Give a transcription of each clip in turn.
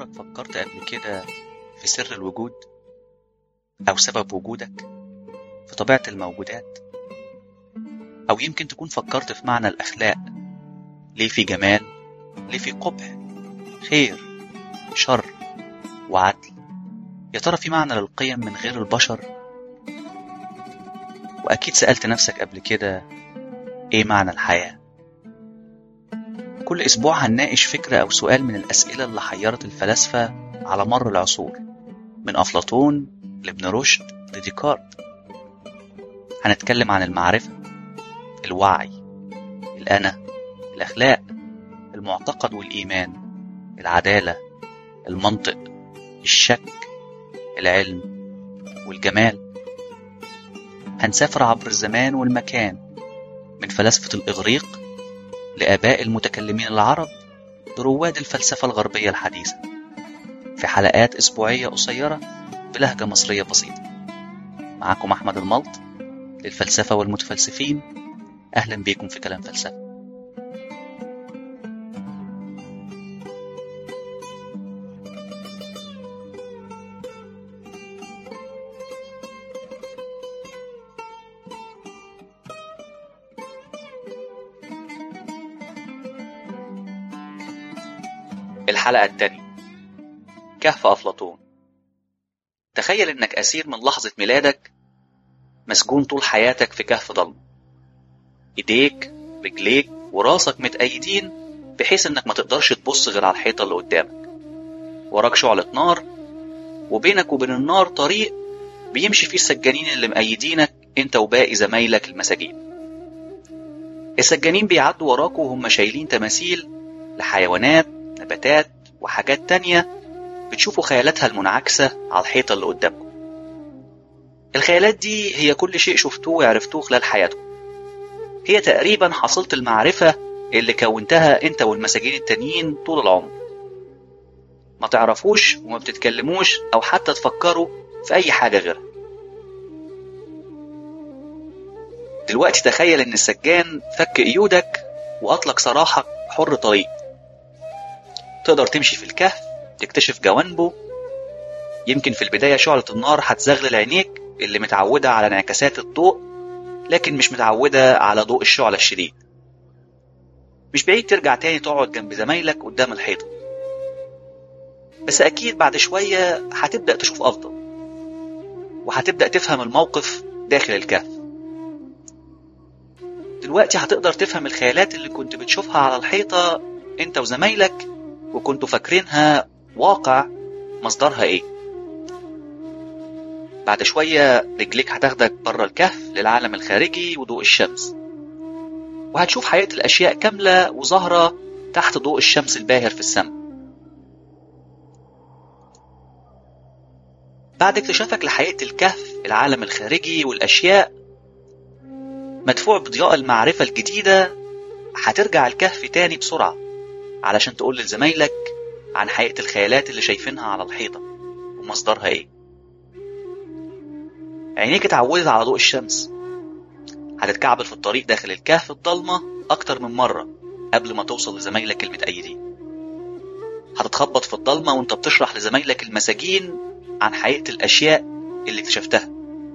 عمرك فكرت قبل كده في سر الوجود أو سبب وجودك في طبيعة الموجودات أو يمكن تكون فكرت في معنى الأخلاق ليه في جمال ليه في قبح خير شر وعدل يا ترى في معنى للقيم من غير البشر وأكيد سألت نفسك قبل كده إيه معنى الحياة كل أسبوع هنناقش فكرة أو سؤال من الأسئلة اللي حيرت الفلاسفة على مر العصور من أفلاطون لابن رشد لديكارت هنتكلم عن المعرفة الوعي الأنا الأخلاق المعتقد والإيمان العدالة المنطق الشك العلم والجمال هنسافر عبر الزمان والمكان من فلاسفة الإغريق لآباء المتكلمين العرب لرواد الفلسفة الغربية الحديثة في حلقات أسبوعية قصيرة بلهجة مصرية بسيطة معكم أحمد الملط للفلسفة والمتفلسفين أهلا بيكم في كلام فلسفة الحلقة التانية كهف أفلاطون تخيل إنك أسير من لحظة ميلادك مسجون طول حياتك في كهف ضلمة إيديك رجليك وراسك متأيدين بحيث إنك ما تقدرش تبص غير على الحيطة اللي قدامك وراك شعلة نار وبينك وبين النار طريق بيمشي فيه السجانين اللي مأيدينك انت وباقي زمايلك المساجين السجانين بيعدوا وراكوا وهم شايلين تماثيل لحيوانات نباتات وحاجات تانية بتشوفوا خيالاتها المنعكسة على الحيطة اللي قدامكم الخيالات دي هي كل شيء شفتوه وعرفتوه خلال حياتكم هي تقريبا حصيلة المعرفة اللي كونتها انت والمساجين التانيين طول العمر ما تعرفوش وما بتتكلموش او حتى تفكروا في اي حاجة غيرها دلوقتي تخيل ان السجان فك قيودك واطلق سراحك حر طريق تقدر تمشي في الكهف تكتشف جوانبه يمكن في البداية شعلة النار هتزغلل عينيك اللي متعودة على انعكاسات الضوء لكن مش متعودة على ضوء الشعلة الشديد مش بعيد ترجع تاني تقعد جنب زمايلك قدام الحيطة بس أكيد بعد شوية هتبدأ تشوف أفضل وهتبدأ تفهم الموقف داخل الكهف دلوقتي هتقدر تفهم الخيالات اللي كنت بتشوفها على الحيطة انت وزمايلك وكنتوا فاكرينها واقع مصدرها ايه بعد شوية رجليك هتاخدك بره الكهف للعالم الخارجي وضوء الشمس وهتشوف حقيقة الأشياء كاملة وظاهرة تحت ضوء الشمس الباهر في السماء بعد اكتشافك لحقيقة الكهف العالم الخارجي والأشياء مدفوع بضياء المعرفة الجديدة هترجع الكهف تاني بسرعة علشان تقول لزمايلك عن حقيقة الخيالات اللي شايفينها على الحيطة ومصدرها ايه عينيك اتعودت على ضوء الشمس هتتكعبل في الطريق داخل الكهف الضلمة أكتر من مرة قبل ما توصل لزمايلك المتأيدين هتتخبط في الضلمة وانت بتشرح لزمايلك المساجين عن حقيقة الأشياء اللي اكتشفتها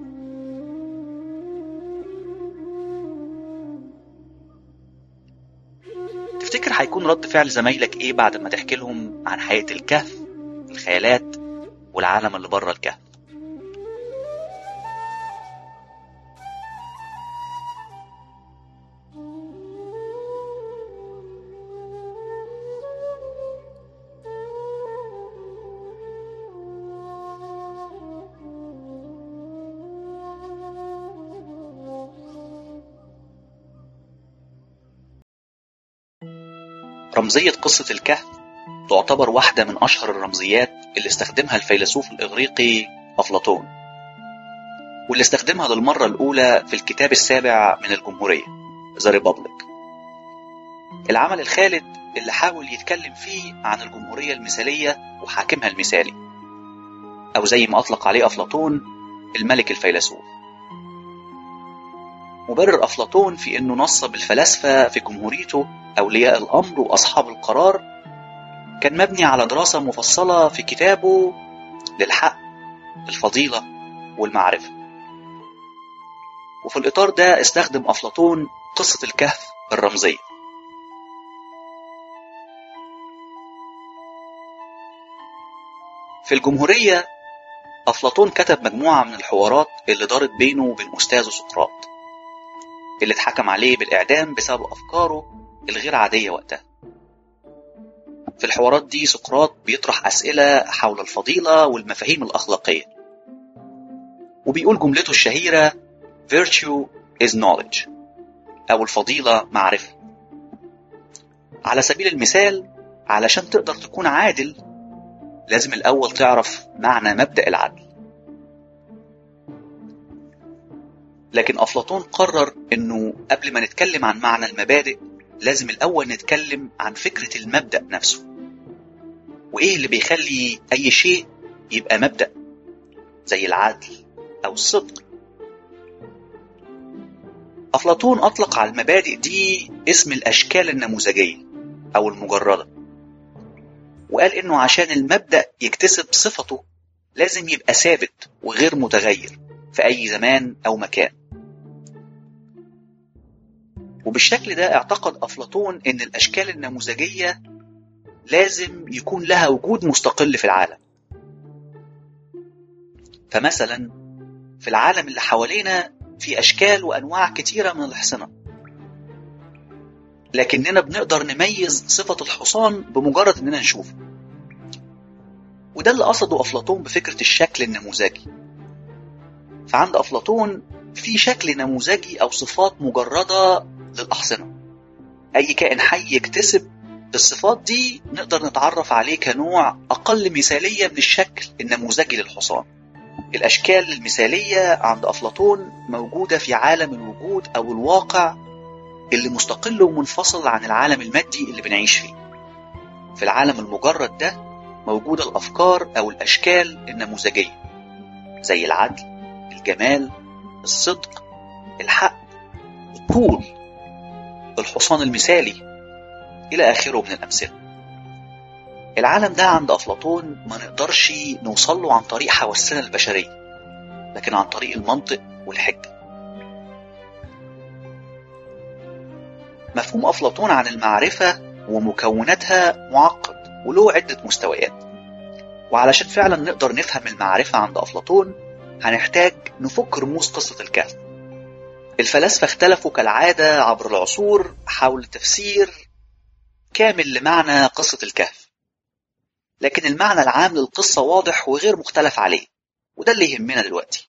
تفتكر هيكون رد فعل زمايلك ايه بعد ما تحكي لهم عن حقيقة الكهف الخيالات والعالم اللي بره الكهف رمزية قصة الكهف تعتبر واحدة من أشهر الرمزيات اللي استخدمها الفيلسوف الإغريقي أفلاطون واللي استخدمها للمرة الأولى في الكتاب السابع من الجمهورية The Republic العمل الخالد اللي حاول يتكلم فيه عن الجمهورية المثالية وحاكمها المثالي أو زي ما أطلق عليه أفلاطون الملك الفيلسوف مبرر أفلاطون في أنه نصب الفلاسفة في جمهوريته أولياء الأمر وأصحاب القرار كان مبني على دراسة مفصلة في كتابه للحق الفضيلة والمعرفة وفي الإطار ده استخدم أفلاطون قصة الكهف الرمزية في الجمهورية أفلاطون كتب مجموعة من الحوارات اللي دارت بينه وبين أستاذه سقراط اللي اتحكم عليه بالإعدام بسبب أفكاره الغير عادية وقتها في الحوارات دي سقراط بيطرح أسئلة حول الفضيلة والمفاهيم الأخلاقية وبيقول جملته الشهيرة virtue is knowledge أو الفضيلة معرفة على سبيل المثال علشان تقدر تكون عادل لازم الأول تعرف معنى مبدأ العدل لكن أفلاطون قرر إنه قبل ما نتكلم عن معنى المبادئ لازم الأول نتكلم عن فكرة المبدأ نفسه وإيه اللي بيخلي أي شيء يبقى مبدأ زي العدل أو الصدق أفلاطون أطلق على المبادئ دي اسم الأشكال النموذجية أو المجردة وقال إنه عشان المبدأ يكتسب صفته لازم يبقى ثابت وغير متغير في أي زمان أو مكان وبالشكل ده اعتقد أفلاطون إن الأشكال النموذجية لازم يكون لها وجود مستقل في العالم فمثلا في العالم اللي حوالينا في أشكال وأنواع كتيرة من الحصنة لكننا بنقدر نميز صفة الحصان بمجرد إننا نشوفه وده اللي قصده أفلاطون بفكرة الشكل النموذجي فعند أفلاطون في شكل نموذجي أو صفات مجردة للأحصنة أي كائن حي يكتسب الصفات دي نقدر نتعرف عليه كنوع أقل مثالية من الشكل النموذجي للحصان الأشكال المثالية عند أفلاطون موجودة في عالم الوجود أو الواقع اللي مستقل ومنفصل عن العالم المادي اللي بنعيش فيه في العالم المجرد ده موجودة الأفكار أو الأشكال النموذجية زي العدل الجمال الصدق الحق الطول الحصان المثالي إلى آخره من الأمثلة العالم ده عند أفلاطون ما نقدرش نوصل له عن طريق حواسنا البشرية لكن عن طريق المنطق والحجة مفهوم أفلاطون عن المعرفة ومكوناتها معقد وله عدة مستويات وعلشان فعلا نقدر نفهم المعرفة عند أفلاطون هنحتاج نفك رموز قصة الكهف الفلاسفة اختلفوا كالعادة عبر العصور حول تفسير كامل لمعنى قصة الكهف لكن المعنى العام للقصة واضح وغير مختلف عليه وده اللي يهمنا دلوقتي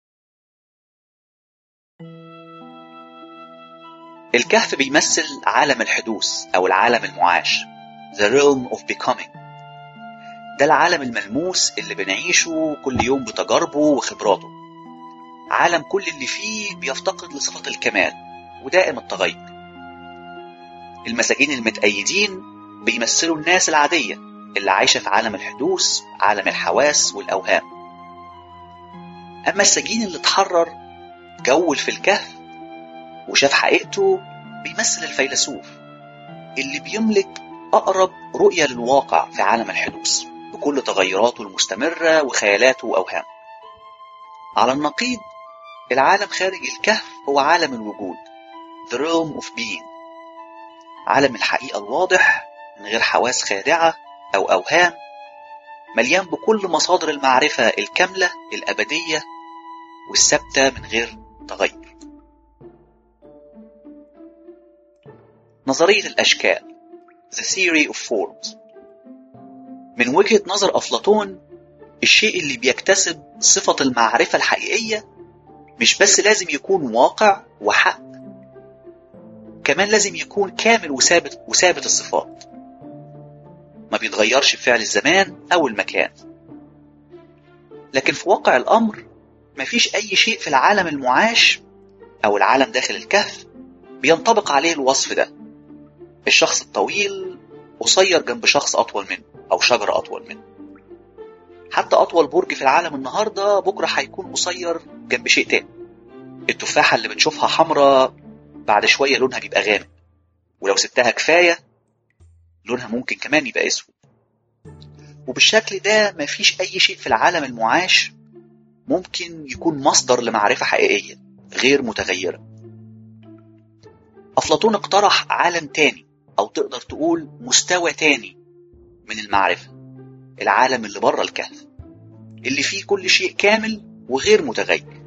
الكهف بيمثل عالم الحدوث أو العالم المعاش The realm of becoming ده العالم الملموس اللي بنعيشه كل يوم بتجاربه وخبراته عالم كل اللي فيه بيفتقد لصفة الكمال ودائم التغير المساجين المتأيدين بيمثلوا الناس العادية اللي عايشة في عالم الحدوث عالم الحواس والأوهام أما السجين اللي اتحرر جول في الكهف وشاف حقيقته بيمثل الفيلسوف اللي بيملك أقرب رؤية للواقع في عالم الحدوث بكل تغيراته المستمرة وخيالاته وأوهامه على النقيض العالم خارج الكهف هو عالم الوجود The realm of being عالم الحقيقة الواضح من غير حواس خادعة أو أوهام مليان بكل مصادر المعرفة الكاملة الأبدية والثابتة من غير تغير نظرية الأشكال The Theory of Forms من وجهة نظر أفلاطون الشيء اللي بيكتسب صفة المعرفة الحقيقية مش بس لازم يكون واقع وحق كمان لازم يكون كامل وثابت وثابت الصفات ما بيتغيرش بفعل الزمان أو المكان لكن في واقع الأمر مفيش أي شيء في العالم المعاش أو العالم داخل الكهف بينطبق عليه الوصف ده الشخص الطويل قصير جنب شخص أطول منه أو شجرة أطول منه حتى أطول برج في العالم النهاردة بكرة هيكون قصير جنب شيء تاني التفاحة اللي بنشوفها حمراء بعد شوية لونها بيبقى غامق ولو سبتها كفاية لونها ممكن كمان يبقى أسود وبالشكل ده مفيش أي شيء في العالم المعاش ممكن يكون مصدر لمعرفة حقيقية غير متغيرة أفلاطون اقترح عالم تاني أو تقدر تقول مستوى تاني من المعرفة العالم اللي بره الكهف اللي فيه كل شيء كامل وغير متغير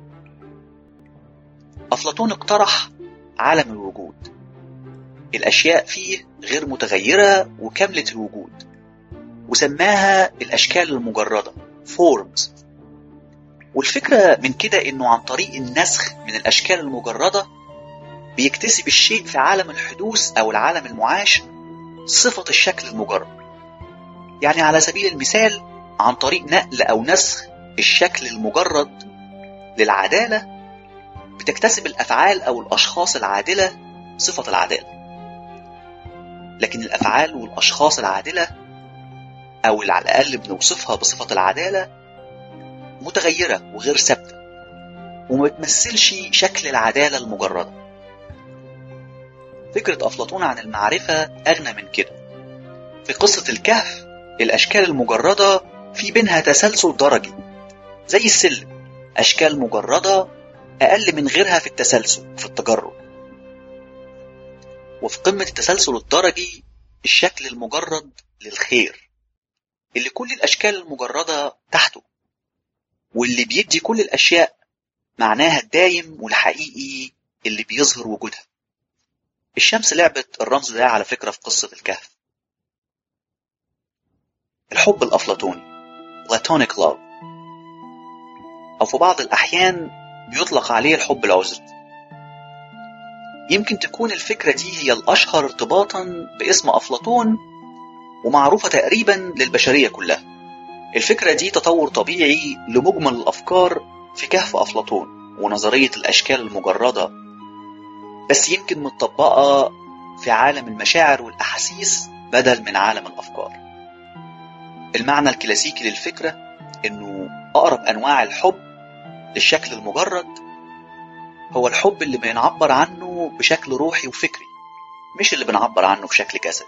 أفلاطون اقترح عالم الوجود الأشياء فيه غير متغيرة وكاملة الوجود وسماها الأشكال المجردة forms والفكرة من كده إنه عن طريق النسخ من الأشكال المجردة بيكتسب الشيء في عالم الحدوث أو العالم المعاش صفة الشكل المجرد يعني على سبيل المثال عن طريق نقل أو نسخ الشكل المجرد للعدالة بتكتسب الأفعال أو الأشخاص العادلة صفة العدالة لكن الأفعال والأشخاص العادلة أو اللي على الأقل بنوصفها بصفة العدالة متغيرة وغير ثابتة وما بتمثلش شكل العدالة المجردة فكرة أفلاطون عن المعرفة أغنى من كده في قصة الكهف الأشكال المجردة في بينها تسلسل درجي زي السلم أشكال مجردة أقل من غيرها في التسلسل في التجرد وفي قمة التسلسل الدرجي الشكل المجرد للخير اللي كل الأشكال المجردة تحته واللي بيدي كل الأشياء معناها الدايم والحقيقي اللي بيظهر وجودها الشمس لعبت الرمز ده على فكرة في قصة الكهف الحب الأفلاطوني Platonic Love أو في بعض الأحيان بيطلق عليه الحب العذري يمكن تكون الفكرة دي هي الأشهر ارتباطا باسم أفلاطون ومعروفة تقريبا للبشرية كلها الفكرة دي تطور طبيعي لمجمل الأفكار في كهف أفلاطون ونظرية الأشكال المجردة بس يمكن متطبقة في عالم المشاعر والأحاسيس بدل من عالم الأفكار المعنى الكلاسيكي للفكرة إنه أقرب أنواع الحب للشكل المجرد هو الحب اللي بنعبر عنه بشكل روحي وفكري مش اللي بنعبر عنه بشكل جسدي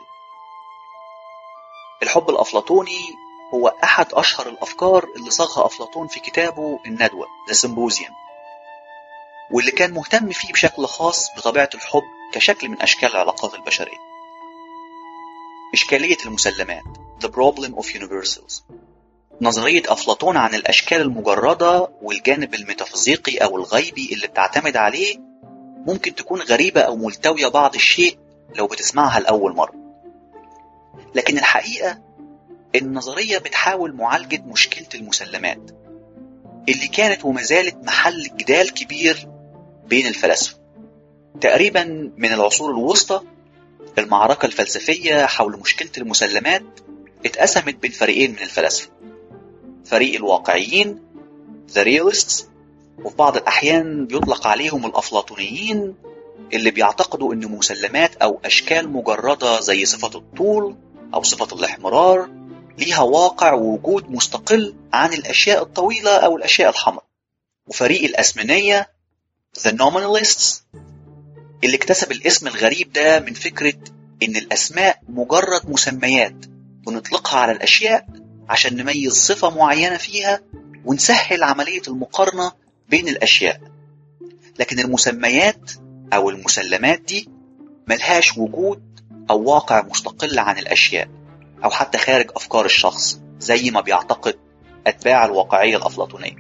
الحب الأفلاطوني هو أحد أشهر الأفكار اللي صاغها أفلاطون في كتابه الندوة The Symposium واللي كان مهتم فيه بشكل خاص بطبيعة الحب كشكل من أشكال العلاقات البشرية إشكالية المسلمات The Problem of Universals نظرية أفلاطون عن الأشكال المجردة والجانب الميتافيزيقي أو الغيبي اللي بتعتمد عليه ممكن تكون غريبة أو ملتوية بعض الشيء لو بتسمعها لأول مرة لكن الحقيقة النظرية بتحاول معالجة مشكلة المسلمات اللي كانت وما زالت محل جدال كبير بين الفلاسفة تقريبا من العصور الوسطى المعركة الفلسفية حول مشكلة المسلمات اتقسمت بين فريقين من الفلاسفة فريق الواقعيين The Realists وفي بعض الأحيان بيطلق عليهم الأفلاطونيين اللي بيعتقدوا إن مسلمات أو أشكال مجردة زي صفة الطول أو صفة الاحمرار ليها واقع ووجود مستقل عن الأشياء الطويلة أو الأشياء الحمراء وفريق الأسمنية The Nominalists اللي اكتسب الاسم الغريب ده من فكرة إن الأسماء مجرد مسميات بنطلقها على الأشياء عشان نميز صفة معينة فيها ونسهل عملية المقارنة بين الأشياء لكن المسميات أو المسلمات دي ملهاش وجود أو واقع مستقل عن الأشياء أو حتى خارج أفكار الشخص زي ما بيعتقد أتباع الواقعية الأفلاطونية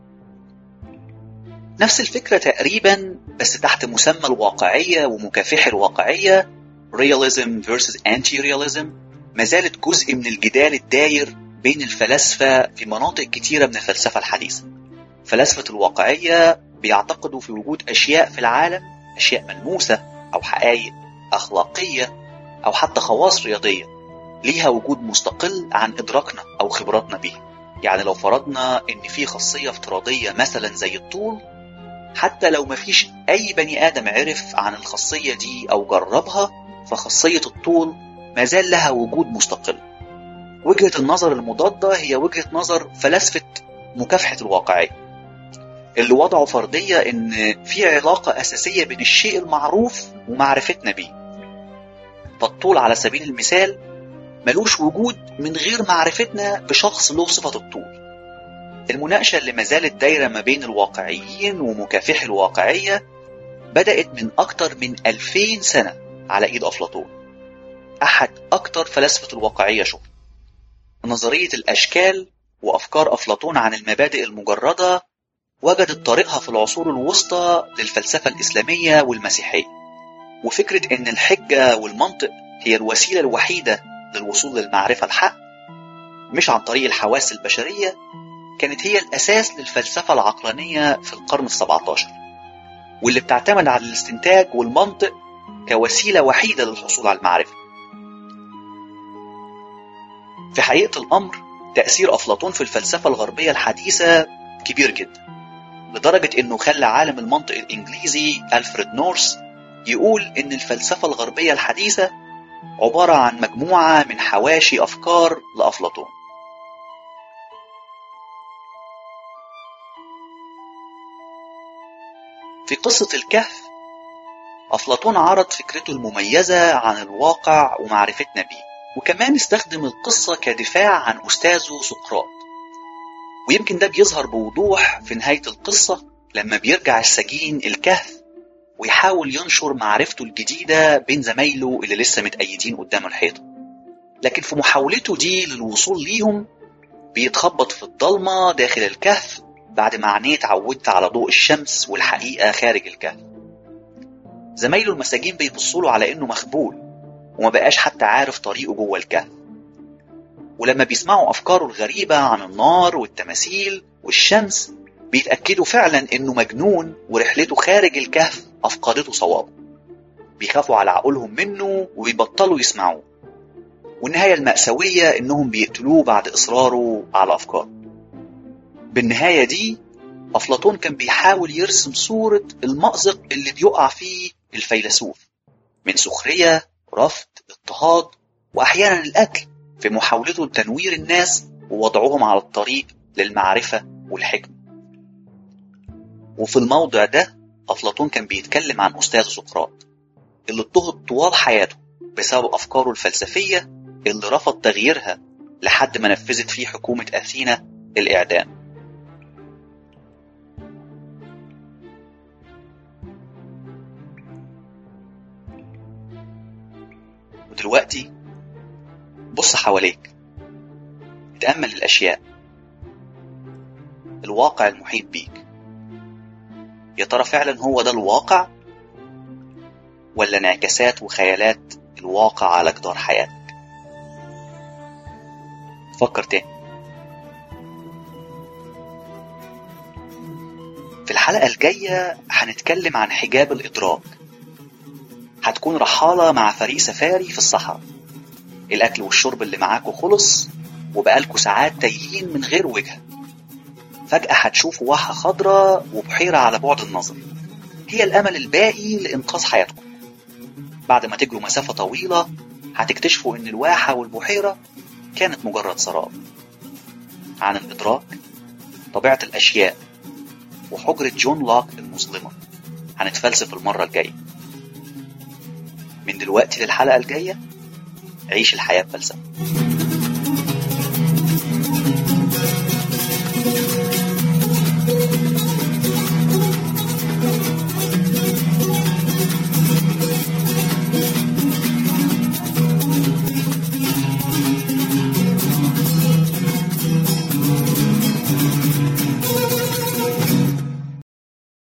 نفس الفكرة تقريبا بس تحت مسمى الواقعية ومكافح الواقعية Realism versus Anti-Realism ما زالت جزء من الجدال الداير بين الفلاسفة في مناطق كتيرة من الفلسفة الحديثة فلاسفة الواقعية بيعتقدوا في وجود أشياء في العالم أشياء ملموسة أو حقائق أخلاقية أو حتى خواص رياضية ليها وجود مستقل عن إدراكنا أو خبراتنا بيها يعني لو فرضنا إن في خاصية افتراضية مثلا زي الطول حتى لو مفيش أي بني آدم عرف عن الخاصية دي أو جربها فخاصية الطول ما زال لها وجود مستقل وجهة النظر المضادة هي وجهة نظر فلاسفة مكافحة الواقعية اللي وضعوا فرضية إن في علاقة أساسية بين الشيء المعروف ومعرفتنا بيه فالطول على سبيل المثال ملوش وجود من غير معرفتنا بشخص له صفة الطول المناقشة اللي ما زالت دايرة ما بين الواقعيين ومكافحي الواقعية بدأت من أكتر من 2000 سنة على إيد أفلاطون أحد أكتر فلاسفة الواقعية شهرة نظرية الأشكال وأفكار أفلاطون عن المبادئ المجردة وجدت طريقها في العصور الوسطى للفلسفة الإسلامية والمسيحية وفكرة إن الحجة والمنطق هي الوسيلة الوحيدة للوصول للمعرفة الحق مش عن طريق الحواس البشرية كانت هي الأساس للفلسفة العقلانية في القرن السبعة عشر واللي بتعتمد على الاستنتاج والمنطق كوسيلة وحيدة للحصول على المعرفة في حقيقة الأمر تأثير أفلاطون في الفلسفة الغربية الحديثة كبير جدا لدرجة إنه خلى عالم المنطق الإنجليزي ألفريد نورس يقول إن الفلسفة الغربية الحديثة عبارة عن مجموعة من حواشي أفكار لأفلاطون في قصة الكهف أفلاطون عرض فكرته المميزة عن الواقع ومعرفتنا بيه وكمان استخدم القصة كدفاع عن أستاذه سقراط ويمكن ده بيظهر بوضوح في نهاية القصة لما بيرجع السجين الكهف ويحاول ينشر معرفته الجديدة بين زمايله اللي لسه متأيدين قدام الحيطة لكن في محاولته دي للوصول ليهم بيتخبط في الضلمة داخل الكهف بعد ما عينيه اتعودت على ضوء الشمس والحقيقة خارج الكهف زمايله المساجين بيبصوا له على انه مخبول وما بقاش حتى عارف طريقه جوه الكهف ولما بيسمعوا افكاره الغريبة عن النار والتماثيل والشمس بيتأكدوا فعلا انه مجنون ورحلته خارج الكهف افقدته صوابه بيخافوا على عقولهم منه وبيبطلوا يسمعوه والنهاية المأساوية انهم بيقتلوه بعد اصراره على افكاره بالنهاية دي أفلاطون كان بيحاول يرسم صورة المأزق اللي بيقع فيه الفيلسوف من سخرية رفض اضطهاد وأحيانا القتل في محاولته لتنوير الناس ووضعهم على الطريق للمعرفة والحكمة وفي الموضع ده أفلاطون كان بيتكلم عن أستاذه سقراط اللي اضطهد طوال حياته بسبب أفكاره الفلسفية اللي رفض تغييرها لحد ما نفذت فيه حكومة أثينا الإعدام ودلوقتي بص حواليك تأمل الأشياء الواقع المحيط بيك يا ترى فعلا هو ده الواقع ولا انعكاسات وخيالات الواقع على جدار حياتك فكر تاني في الحلقة الجاية هنتكلم عن حجاب الإدراك هتكون رحالة مع فريق سفاري في الصحراء الأكل والشرب اللي معاكوا خلص وبقالكوا ساعات تايهين من غير وجهة فجأة هتشوفوا واحة خضراء وبحيرة على بعد النظر هي الأمل الباقي لإنقاذ حياتكم بعد ما تجروا مسافة طويلة هتكتشفوا إن الواحة والبحيرة كانت مجرد سراب عن الإدراك طبيعة الأشياء وحجرة جون لوك المظلمة هنتفلسف المرة الجاية من دلوقتي للحلقة الجاية عيش الحياة بفلسفة